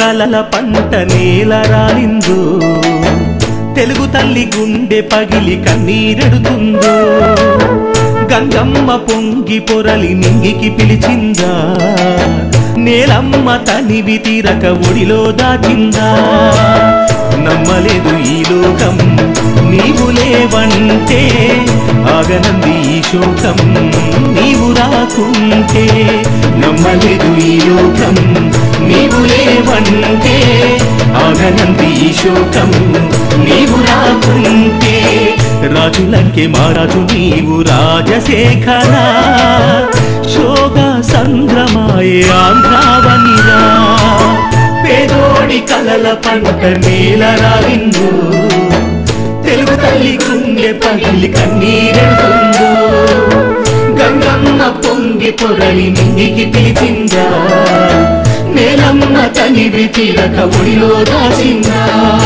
కలల పంట నేల రాలిందో తెలుగు తల్లి గుండె పగిలి కన్నీరెడుతుందో గంగమ్మ పొంగి పొరలి నింగికి పిలిచిందా నేలమ్మ తనివి తీరక ఒడిలో దాచిందా నమ్మలేదు ఈ లోకం నీవు లేవంటే ఆగనంది ఈ శోకం నీవు రాకుంటే నమ్మలేదు ఈ లోకం నీవు లేవంటే ఆగనంది ఈ శోకం నీవు రాకుంటే రాజులంకే మహారాజు నీవు రాజశేఖర శోక సంద్రమాయే ఆంధ్రావనిరా పేదోడి కలల పంట నేల రాలిందో తెలుగు తల్లి గుండె పగిలి కన్నీరెడుతుందో గంగమ్మ పొంగి పొరలి నింగికి పిలిచిందా నేలమ్మ తనివి తీరక ఒడిలో దాచిందా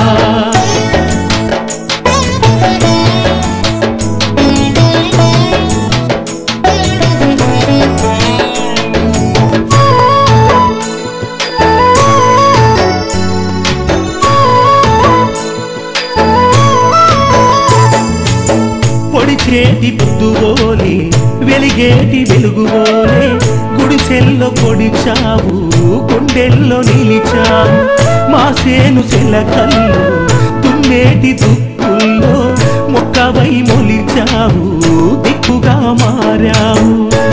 పొడిచేటి పొద్దుగోలే వెలిగేటి వెలుగుగోలే గుడిసెల్లో పొడిచావు గుండెల్లో నిలిచావు మా సేను సెలకల్లో తుమ్మేటి దుక్కుల్లో మొక్కవై మొలిచావు దిక్కుగా మారావు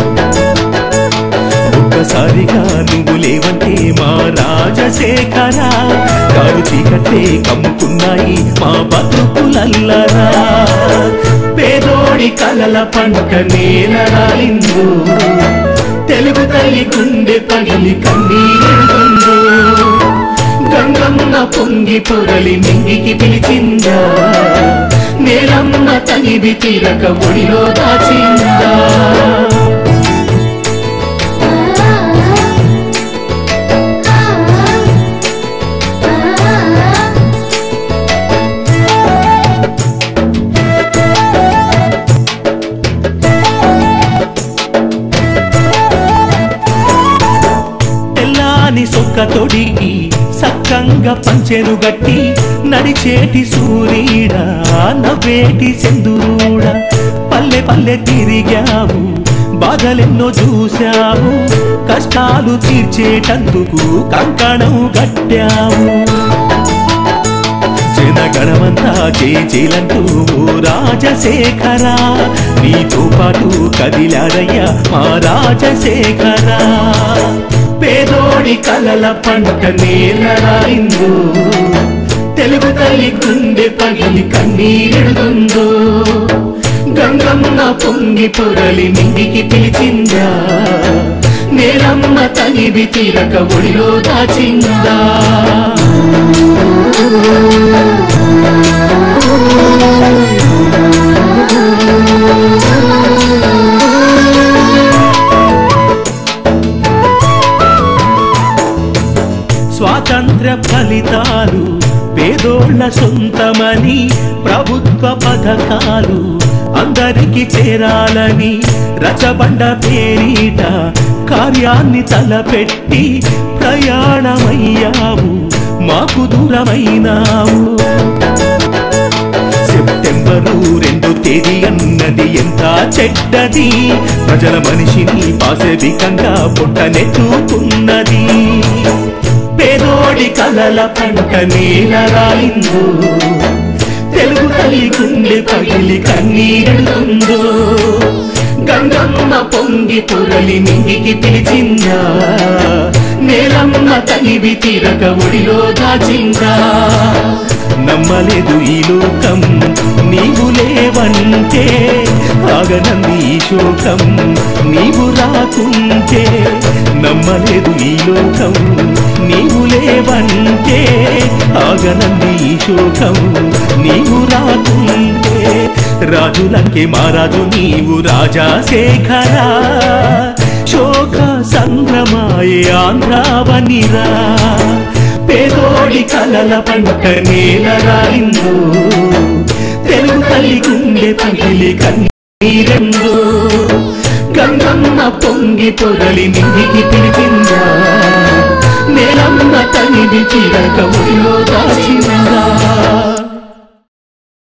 ఒక్కసారిగా నువ్వు లేవంటే మా రాజశేఖర కారు చీకట్లే కమ్ముకున్నాయి మా బతుకులల్లరా పేదోడి కలల పంట నేల రాలిందో తెలుగు తల్లి గుండె పగిలి కన్నీరెడుతుందో గంగమ్మ పొంగి పొరలి నింగికి పిలిచిందా నేలమ్మ తనివి తీరక ఒడిలో దాచిందా తెల్లాని సొక్క తొడిగి సక్కంగా పంచెను గట్టి నడిచేటి సూరీడ నవ్వేటి సెందురూడ పల్లె పల్లె తిరిగావు బాధలెన్నో చూశావు కష్టాలు తీర్చేటందుకు కంకణం గట్టావు జనగణమంతా చేలంటూ రాజశేఖర నీతో పాటు కదిలాడయ్యా మా రాజశేఖర పేదోడి కలల పంట నేల రాయిందో తెలుగు తల్లి గుండె పగిలి కన్నీరెడుతుందో గంగమ్మ పొంగి పొరలి నింగికి పిలిచిందా నేలమ్మ తనివి తీరక ఒడిలో దాచిందా స్వాతంత్ర ఫలితాలు పేదోళ్ల సొంతమని ప్రభుత్వ పథకాలు అందరికి చేరాలని రచబండ పేరీట కార్యాన్ని తలపెట్టి ప్రయాణమయ్యావు మాకు దూరమైనావు సెప్టెంబరు రెండు తేదీ అన్నది ఎంత చెడ్డది ప్రజల మనిషిని పాశవికంగా పొట్టనెత్తుతున్నది పేదోడి కలల పంట నేల రాయిందో తెలుగు తల్లి గుండె పగిలి కన్నీరుందో గంగమ్మ పొంగి పొరలి నింగికి పిలిచిందా నేలమ్మ తనివి తీరక ఒడిలో దాచిందా నమ్మలేదు ఈ లోకం నీవు లేవంటే ఆగనంది ఈ శోకం నీవు రాకుంటే నమ్మలేదు ఈ లోకం నీవు లేవంటే ఆగనంది ఈ శోకం నీవు రాకుంటే రాజులంకే మహారాజు నీవు రాజాశేఖర శోక సంద్రమాయే ఆంధ్రావనిరా పేదోడి కలల పంట నేల రాయిందో తెలుగు తల్లి గుండె పగిలి కన్నీరెందో గంగమ్మ పొంగి పొరలి నిండికి పిలిపిందా నేలమ్మ తని ఇది చిరక ఒడిలో దాచిందా